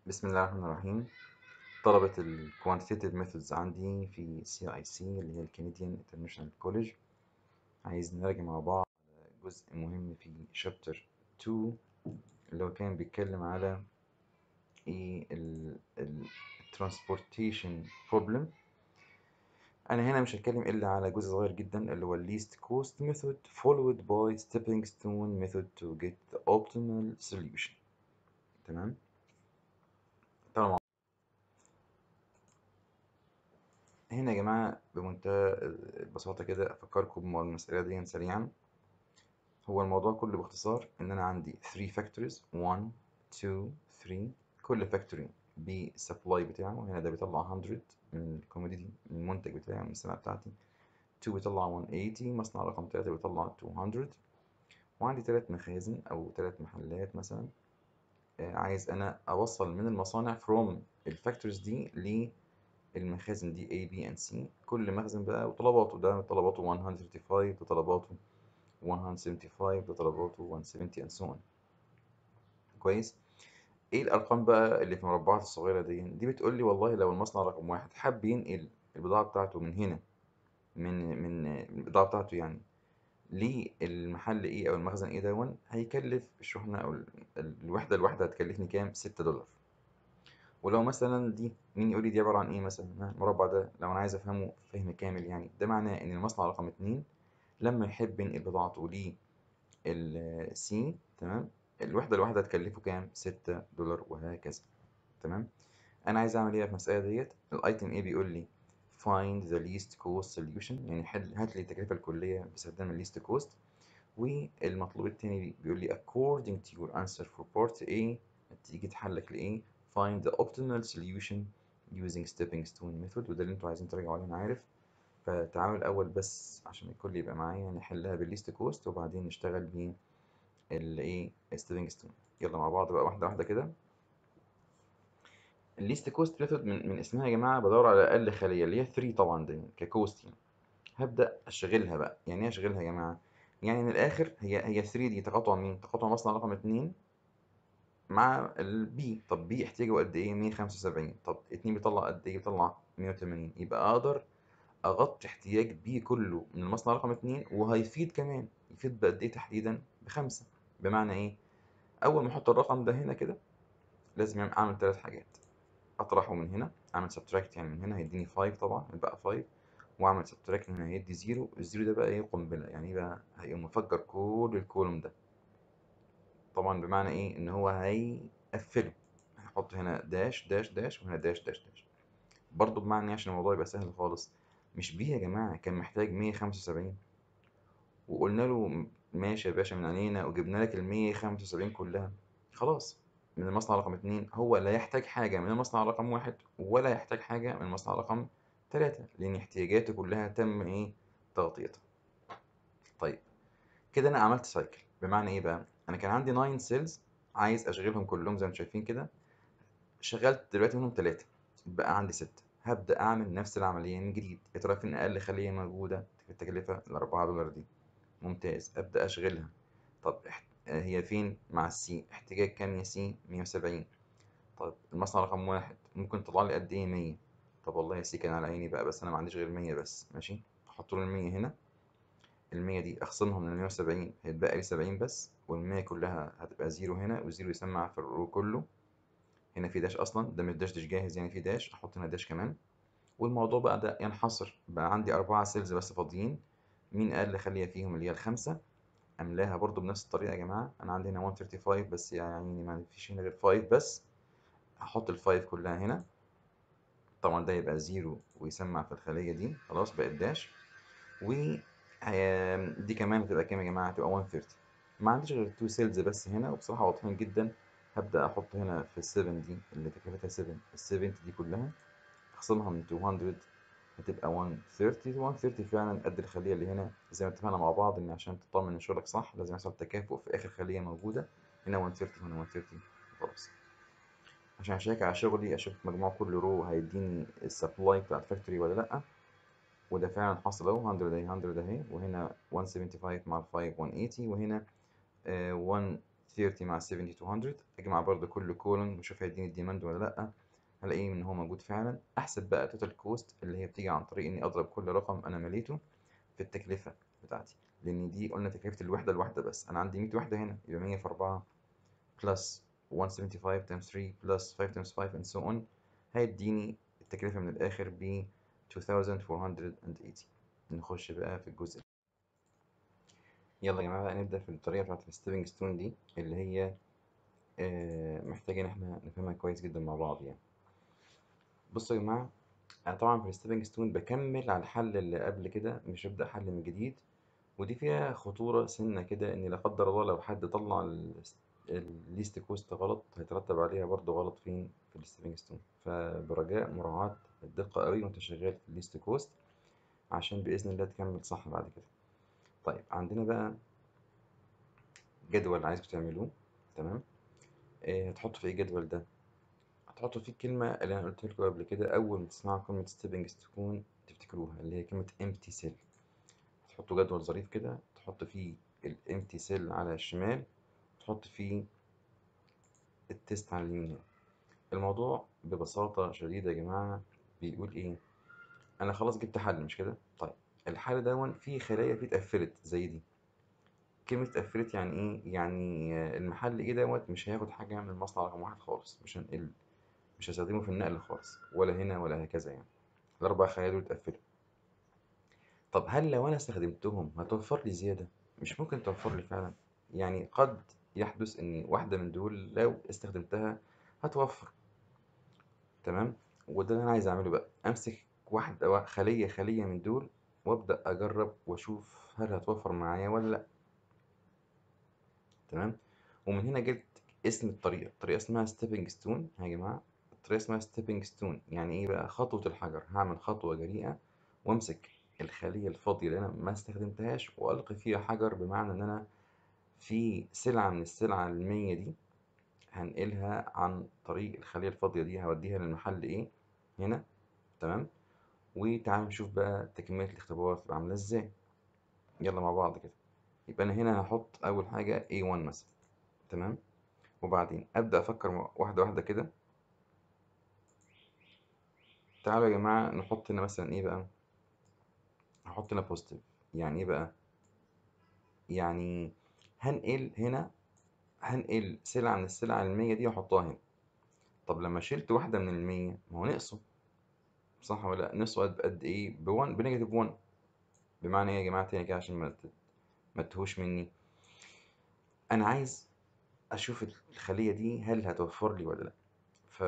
بسم الله الرحمن الرحيم طلبة ال Quantitative Methods عندي في CIC اللي هي ال Canadian International College عايز نراجع مع بعض جزء مهم في Chapter 2 اللي هو كان بيتكلم على ايه ال ال Transportation Problem أنا هنا مش هتكلم إلا على جزء صغير جدا اللي هو ال Least Cost Method followed by Stepping Stone Method to get the optimal solution تمام طبعا هنا يا جماعة بمنتهى البساطة كده أفكركم بالمسألة دي سريعا هو الموضوع كله باختصار إن أنا عندي 3 factories 1 2 3 كل factory بالسبلاي بتاعه هنا ده بيطلع 100 من الكوموديتي من المنتج بتاعي من السلعة بتاعتي 2 بيطلع 180 مصنع رقم 3 بيطلع 200 وعندي ثلاث مخازن أو ثلاث محلات مثلا عايز أنا أوصل من المصانع from الفاكتورز دي للمخازن دي A B and C كل مخزن بقى وطلباته ده طلباته 135 ده طلباته 175 ده طلباته 170 and so on كويس ايه الارقام بقى اللي في المربعات الصغيره دي دي بتقول لي والله لو المصنع رقم واحد حب ينقل البضاعه بتاعته من هنا من من البضاعه بتاعته يعني للمحل ايه او المخزن ايه دون هيكلف الشحنه او الوحده الواحده هتكلفني كام 6 دولار ولو مثلا دي مين يقول لي دي عباره عن ايه مثلا المربع ده لو انا عايز افهمه فهم كامل يعني ده معناه ان المصنع رقم اتنين لما يحب ينقل بضاعته للسي تمام الوحده الواحده هتكلفه كام 6 دولار وهكذا تمام انا عايز اعمل ايه في المساله ديت الايتم ايه بيقول لي find the least cost solution يعني حل هات لي التكلفة الكلية باستخدام ال least cost والمطلوب التاني بيقول لي according to your answer for part A تيجي تحلك ل A find the optimal solution using stepping stone method وده اللي انتوا عايزين تراجعوا عليه انا عارف فتعالوا الاول بس عشان الكل يبقى معايا نحلها بالليست كوست وبعدين نشتغل ب الايه stepping stone يلا مع بعض بقى واحده واحده كده الليست كوست ميثود من, من اسمها يا جماعه بدور على اقل خليه اللي هي 3 طبعا دايما ككوست يعني هبدا اشغلها بقى يعني ايه اشغلها يا جماعه يعني من الاخر هي هي 3 دي تقاطع مين تقاطع مصنع رقم 2 مع البي طب بي احتياجه قد ايه 175 طب 2 بيطلع قد ايه بيطلع 180 يبقى اقدر اغطي احتياج بي كله من المصنع رقم 2 وهيفيد كمان يفيد بقد ايه تحديدا بخمسة بمعنى ايه اول ما احط الرقم ده هنا كده لازم اعمل ثلاث حاجات اطرحه من هنا اعمل سبتراكت يعني من هنا هيديني 5 طبعا يبقى 5 واعمل سبتراكت من هنا هيدي 0 الزيرو ده بقى ايه قنبله يعني ايه بقى هيقوم مفجر كل الكولوم ده طبعا بمعنى ايه ان هو هيقفله هحط هنا داش داش داش وهنا داش داش داش برضه بمعنى ايه عشان الموضوع يبقى سهل خالص مش بيه يا جماعه كان محتاج 175 وقلنا له ماشي يا باشا من عينينا وجبنا لك ال 175 كلها خلاص من المصنع رقم اتنين هو لا يحتاج حاجة من المصنع رقم واحد ولا يحتاج حاجة من المصنع رقم تلاتة لأن احتياجاته كلها تم إيه تغطيتها طيب كده أنا عملت سايكل بمعنى إيه بقى؟ أنا كان عندي 9 سيلز عايز أشغلهم كلهم زي ما انتم شايفين كده شغلت دلوقتي منهم تلاتة بقى عندي ستة هبدأ أعمل نفس العملية من جديد يا ترى فين أقل خلية موجودة في التكلفة الأربعة دولار دي ممتاز أبدأ أشغلها طب هي فين مع السي احتياج كام يا سي 170 طب المصنع رقم واحد ممكن تطلع لي قد ايه 100 طب والله يا سي كان على عيني بقى بس انا ما عنديش غير 100 بس ماشي احط له ال 100 هنا ال 100 دي اخصمها من ال 170 هيتبقى لي 70 بس وال 100 كلها هتبقى زيرو هنا والزيرو يسمع في الرو كله هنا في داش اصلا ده مش داش داش جاهز يعني في داش احط هنا داش كمان والموضوع بقى ده ينحصر بقى عندي أربعة سيلز بس فاضيين مين أقل خلية فيهم اللي هي الخمسة املاها برضو بنفس الطريقه يا جماعه انا عندي هنا 135 بس يعني ما فيش هنا غير 5 بس هحط ال5 كلها هنا طبعا ده يبقى زيرو ويسمع في الخليه دي خلاص بقت داش و دي كمان هتبقى كام يا جماعه هتبقى 130 ما عنديش غير 2 سيلز بس هنا وبصراحه واضحين جدا هبدا احط هنا في ال 7 دي اللي تكلفتها 7 ال 70 دي كلها اخصمها من 200 هتبقى 130 130 فعلا قد الخليه اللي هنا زي ما اتفقنا مع بعض ان عشان تطمن ان شغلك صح لازم يحصل تكافؤ في اخر خليه موجوده هنا 130 هنا 130 خلاص عشان اشيك على شغلي اشوف مجموع كل رو هيديني السبلاي بتاع الفاكتوري ولا لا وده فعلا حصل اهو 100 اهي 100 اهي وهنا 175 مع ال 5 180 وهنا 1 30 مع 70 200 اجمع برضه كل كولون واشوف هيديني الديماند ولا لا هلاقيه ان هو موجود فعلا احسب بقى توتال كوست اللي هي بتيجي عن طريق اني اضرب كل رقم انا مليته في التكلفه بتاعتي لان دي قلنا تكلفه الوحده الواحده بس انا عندي 100 وحده هنا يبقى 100 في 4 بلس 175 times 3 بلس 5 times 5 and so on هيديني التكلفه من الاخر ب 2480 نخش بقى في الجزء يلا يا جماعه بقى نبدا في الطريقه بتاعت الستيبنج ستون دي اللي هي آه، محتاجه ان احنا نفهمها كويس جدا مع بعض يعني بصوا يا جماعه انا طبعا في الستيبنج ستون بكمل على الحل اللي قبل كده مش ببدا حل من جديد ودي فيها خطوره سنه كده ان لا قدر الله لو حد طلع الليست كوست غلط هيترتب عليها برضه غلط فين في الستيبنج ستون فبرجاء مراعاه الدقه قوي وانت شغال في الليست كوست عشان باذن الله تكمل صح بعد كده طيب عندنا بقى جدول عايزكم تعملوه تمام آه، هتحطوا في ايه الجدول ده هتحطوا فيه الكلمة اللي أنا قلت لكم قبل كده أول ما تسمعوا كلمة ستيبنج ستون تفتكروها اللي هي كلمة empty cell تحطوا جدول ظريف كده تحط فيه ال empty cell على الشمال تحط فيه التست على اليمين الموضوع ببساطة شديدة يا جماعة بيقول إيه أنا خلاص جبت حل مش كده طيب الحل دون فيه خلايا فيه اتقفلت زي دي كلمة اتقفلت يعني إيه يعني آه، المحل إيه دوت مش هياخد حاجة من المصنع رقم واحد خالص مش هنقل مش هستخدمه في النقل خالص ولا هنا ولا هكذا يعني الأربع خلايا دول اتقفلوا طب هل لو أنا استخدمتهم هتوفر لي زيادة؟ مش ممكن توفر لي فعلا يعني قد يحدث إن واحدة من دول لو استخدمتها هتوفر تمام وده اللي أنا عايز أعمله بقى أمسك واحدة خلية خلية من دول وأبدأ أجرب وأشوف هل هتوفر معايا ولا لأ تمام ومن هنا جبت اسم الطريقة الطريقة اسمها ستيبنج ستون يا جماعة الطريقة اسمها ستيبنج ستون يعني ايه بقى خطوة الحجر هعمل خطوة جريئة وامسك الخلية الفاضية اللي انا ما استخدمتهاش والقي فيها حجر بمعنى ان انا في سلعة من السلعة المية دي هنقلها عن طريق الخلية الفاضية دي هوديها للمحل ايه هنا تمام وتعالوا نشوف بقى تكملة الاختبار تبقى عاملة ازاي يلا مع بعض كده يبقى انا هنا هحط اول حاجة A1 مثلا تمام وبعدين ابدأ افكر واحدة واحدة كده تعالوا يا جماعة نحط هنا مثلا ايه بقى هحط هنا بوزيتيف يعني ايه بقى يعني هنقل هنا هنقل سلعة من السلع المية دي واحطها هنا طب لما شلت واحدة من المية ما هو نقصوا صح ولا لأ نقصوا قد قد ايه بون بنيجاتيف ون بمعنى ايه يا جماعة تاني كده عشان ما ما تهوش مني انا عايز اشوف الخلية دي هل هتوفر لي ولا لا ف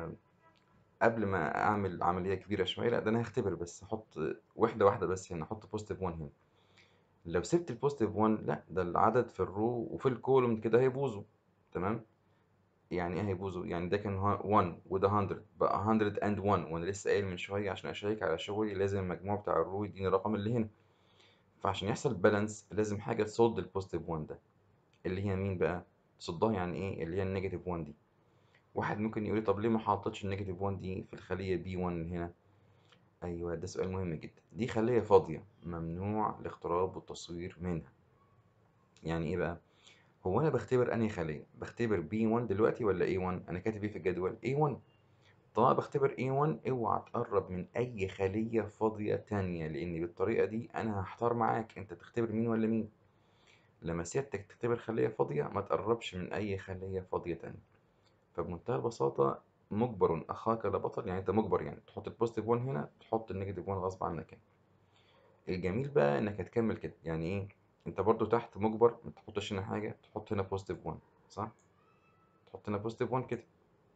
قبل ما اعمل عمليه كبيره شويه لا ده انا هختبر بس احط وحده واحده بس هنا احط بوزيتيف 1 هنا لو سبت البوزيتيف 1 لا ده العدد في الرو وفي الكولوم كده هيبوظوا تمام يعني ايه هيبوظوا يعني ده كان 1 وده 100 بقى 101 وانا لسه قايل من شويه عشان اشيك على شغلي لازم المجموع بتاع الرو يديني الرقم اللي هنا فعشان يحصل بالانس لازم حاجه تصد البوزيتيف 1 ده اللي هي مين بقى تصدها يعني ايه اللي هي النيجاتيف 1 دي واحد ممكن يقول طب ليه ما حطيتش النيجاتيف 1 دي في الخلية بي 1 هنا ايوه ده سؤال مهم جدا دي خلية فاضية ممنوع الاقتراب والتصوير منها يعني ايه بقى هو انا بختبر انهي خلية بختبر بي 1 دلوقتي ولا اي 1 انا كاتب ايه في الجدول اي 1 طالما بختبر اي 1 اوعى تقرب من اي خلية فاضية تانية لان بالطريقة دي انا هحتار معاك انت تختبر مين ولا مين لما سيادتك تختبر خلية فاضية ما تقربش من اي خلية فاضية تانية فبمنتهى البساطة مجبر أخاك لا بطل يعني أنت مجبر يعني تحط البوزيتيف 1 هنا تحط النيجاتيف 1 غصب عنك يعني الجميل بقى إنك هتكمل كده يعني إيه أنت برضو تحت مجبر ما تحطش هنا حاجة تحط هنا بوزيتيف 1 صح تحط هنا بوزيتيف 1 كده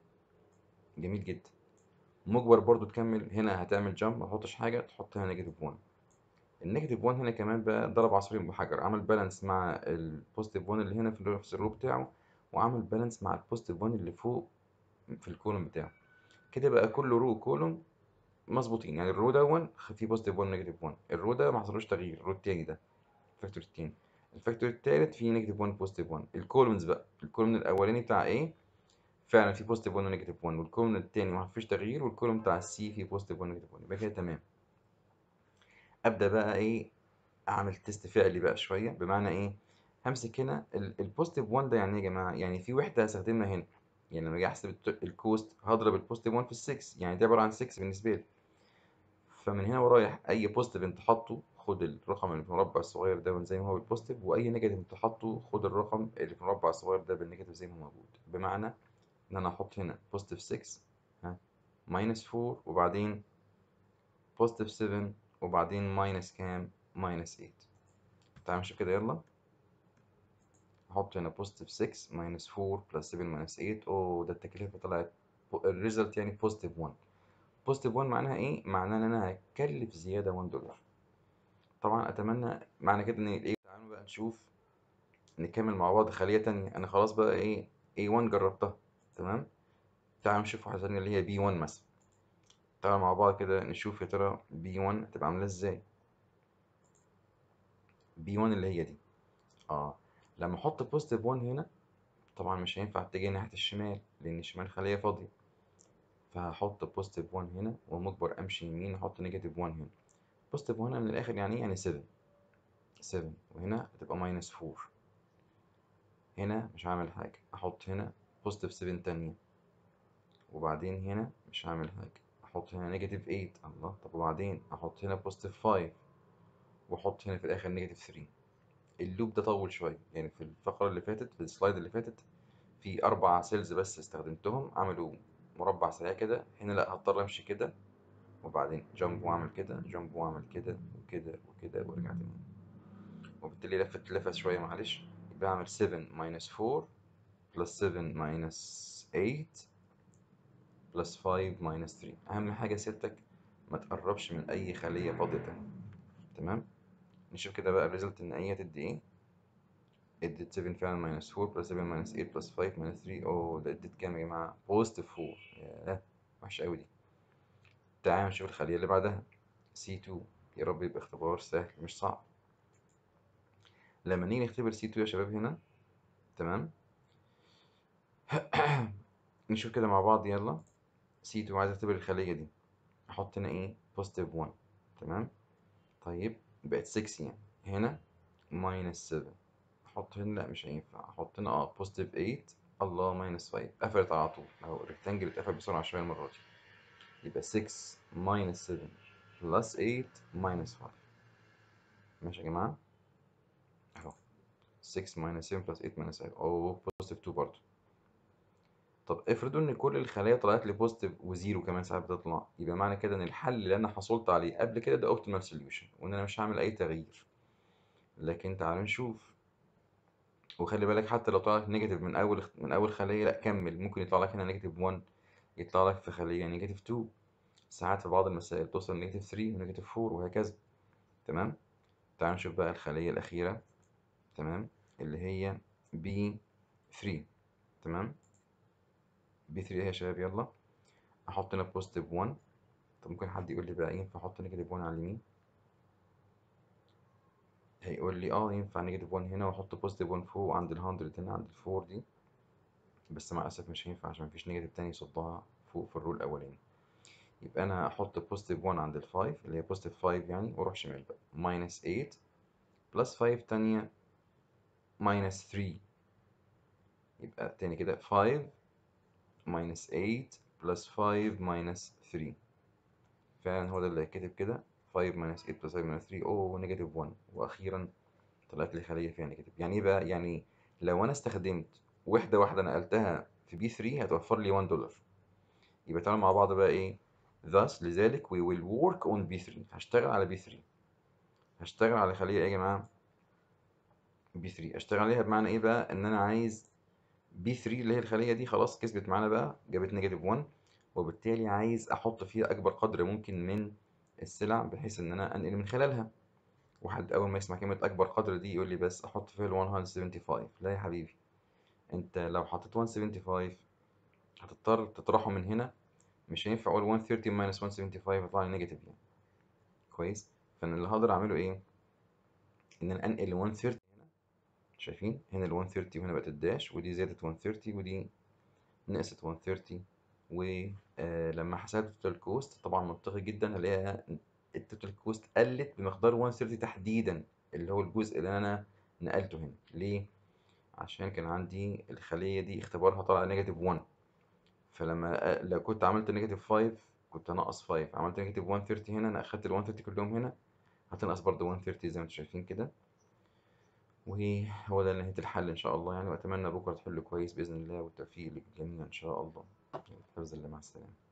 جميل جدا مجبر برضو تكمل هنا هتعمل جامب ما تحطش حاجة تحط هنا نيجاتيف 1 النيجاتيف 1 هنا كمان بقى ضرب عصفورين بحجر عمل بالانس مع البوزيتيف 1 اللي هنا في نفس الرو بتاعه وعامل بالانس مع البوزيتيف 1 اللي فوق في الكولوم بتاعه كده بقى كل رو كولوم مظبوطين يعني الرو ده فيه بوزيتيف 1 نيجاتيف 1 الرو ده ما حصلوش تغيير الرو التاني ده الفاكتور التاني الفاكتور التالت فيه نيجاتيف 1 بوزيتيف 1 الكولومز بقى الكولوم الاولاني بتاع ايه فعلا فيه بوزيتيف 1 ونيجاتيف 1 والكولوم التاني ما فيش تغيير والكولوم بتاع السي فيه بوزيتيف 1 ونيجاتيف 1 يبقى كده تمام ابدا بقى ايه اعمل تيست فعلي بقى شويه بمعنى ايه همسك هنا البوزيتيف 1 ده يعني ايه يا جماعه يعني في وحده هستخدمها هنا يعني لما اجي احسب الكوست هضرب البوزيتيف 1 في ال 6 يعني دي عباره عن 6 بالنسبه لي فمن هنا ورايح اي بوزيتيف انت حاطه خد الرقم اللي في المربع الصغير ده زي ما هو بالبوزيتيف واي نيجاتيف انت حاطه خد الرقم اللي في المربع الصغير ده بالنيجاتيف زي ما هو موجود بمعنى ان انا احط هنا بوزيتيف 6 ها ماينس 4 وبعدين بوزيتيف 7 وبعدين ماينس كام ماينس 8 تعال نشوف كده يلا احط هنا بوزيتيف 6 ماينس 4 بلس 7 ماينس 8 اوه ده التكلفه طلعت الريزلت يعني بوزيتيف 1 بوزيتيف 1 معناها ايه معناها ان انا هكلف زياده 1 دولار طبعا اتمنى معنى كده ان الايه تعالوا بقى نشوف نكمل مع بعض خليه تانية انا خلاص بقى ايه A1 جربتها تمام تعالوا نشوف واحده تانية اللي هي B1 مثلا تعالوا مع بعض كده نشوف يا ترى B1 هتبقى عامله ازاي B1 اللي هي دي اه لما احط بوزيتيف 1 هنا طبعا مش هينفع اتجه ناحيه الشمال لان الشمال خليه فاضيه فهحط بوزيتيف 1 هنا ومجبر امشي يمين احط نيجاتيف 1 هنا بوزيتيف 1 من الاخر يعني ايه يعني 7 7 وهنا هتبقى ماينس 4 هنا مش هعمل حاجه احط هنا بوزيتيف 7 تانية وبعدين هنا مش هعمل حاجه احط هنا نيجاتيف 8 الله طب وبعدين احط هنا بوزيتيف 5 واحط هنا في الاخر نيجاتيف 3 اللوب ده طول شويه يعني في الفقره اللي فاتت في السلايد اللي فاتت في اربع سيلز بس استخدمتهم عملوا مربع سريع كده هنا لا هضطر امشي كده وبعدين جامب واعمل كده جامب واعمل كده وكده وكده وارجع تاني وبالتالي لفت لفه شويه معلش يبقى اعمل 7 ماينس 4 بلس 7 ماينس 8 بلس 5 ماينس 3 اهم حاجه سيادتك ما تقربش من اي خليه فاضيه تاني تمام نشوف كده بقى الريزلت النهائيه تدي ايه ادت 7 فعلا ماينس 4 بلس 7 ماينس 8 بلس 5 ماينس 3 اوه ده ادت كام يا جماعه بوزيتيف 4 ياه وحشه قوي دي تعال نشوف الخليه اللي بعدها C2 يا رب يبقى اختبار سهل مش صعب لما نيجي نختبر C2 يا شباب هنا تمام نشوف كده مع بعض يلا C2 عايز اختبر الخليه دي احط هنا ايه بوزيتيف 1 تمام طيب بقت 6 يعني هنا ماينس 7 احط هنا لا مش هينفع احط هنا اه بوزيتيف 8 الله ماينس 5 قفلت على طول اهو الريكتانجل اتقفل بسرعه شويه المره دي يبقى 6 ماينس 7 بلس 8 ماينس 5 ماشي يا جماعه اهو 6 ماينس 7 بلس 8 ماينس 5 او بوزيتيف 2 برضه طب افرضوا ان كل الخلايا طلعت لي بوزيتيف وزيرو كمان ساعات بتطلع يبقى معنى كده ان الحل اللي انا حصلت عليه قبل كده ده اوبتيمال سوليوشن وان انا مش هعمل اي تغيير لكن تعالوا نشوف وخلي بالك حتى لو طلع لك نيجاتيف من اول من اول خليه لا كمل ممكن يطلع لك هنا نيجاتيف 1 يطلع لك في خليه نيجاتيف 2 ساعات في بعض المسائل توصل نيجاتيف 3 ونيجاتيف 4 وهكذا تمام تعال نشوف بقى الخليه الاخيره تمام اللي هي بي 3 تمام بي 3 يا شباب يلا احط هنا بوزيتيف 1 طب ممكن حد يقول لي بقى ينفع احط نيجاتيف 1 على اليمين هيقول لي اه ينفع نيجاتيف 1 هنا واحط بوزيتيف 1 فوق عند ال 100 هنا عند ال 4 دي بس مع الاسف مش هينفع عشان مفيش نيجاتيف تاني يصدها فوق في الرول الاولاني يبقى انا هحط بوزيتيف 1 عند ال 5 اللي هي بوزيتيف 5 يعني واروح شمال بقى ماينس 8 بلس 5 تانية ماينس 3 يبقى تاني كده 5 ماينس 8 بلس 5 ماينس 3 فعلا هو ده اللي هيتكتب كده 5 ماينس 8 بلس 5 ماينس 3 اوه نيجاتيف 1 واخيرا طلعت لي خليه فيها نيجاتيف يعني ايه بقى يعني لو انا استخدمت وحده واحده نقلتها في بي 3 هتوفر لي 1 دولار يبقى تعالوا مع بعض بقى ايه thus لذلك we will work on B3 هشتغل على B3 هشتغل على خليه ايه يا جماعه B3 اشتغل عليها بمعنى ايه بقى ان انا عايز B3 اللي هي الخليه دي خلاص كسبت معانا بقى جابت نيجاتيف 1 وبالتالي عايز احط فيها اكبر قدر ممكن من السلع بحيث ان انا انقل من خلالها واحد اول ما يسمع كلمه اكبر قدر دي يقول لي بس احط فيها ال 175 لا يا حبيبي انت لو حطيت 175 هتضطر تطرحه من هنا مش هينفع اقول 130 ماينس 175 يطلع لي نيجاتيف يعني كويس فانا اللي هقدر اعمله ايه ان انا انقل ال 130 هنا شايفين هنا ال 130 وهنا بقت الداش ودي زادت 130 ودي نقصت 130 ولما حسبت التوتال كوست طبعا منطقي جدا هلاقيها التوتال كوست قلت بمقدار 130 تحديدا اللي هو الجزء اللي انا نقلته هنا ليه عشان كان عندي الخلية دي اختبارها طالع نيجاتيف 1 فلما لو كنت عملت نيجاتيف 5 كنت هنقص 5 عملت نيجاتيف 130 هنا انا اخدت ال 130 كلهم هنا هتنقص برضه 130 زي ما انتم شايفين كده وهو ده نهاية الحل إن شاء الله يعني وأتمنى بكرة تحلوا كويس بإذن الله والتوفيق للجميع إن شاء الله حفظ الله مع السلامة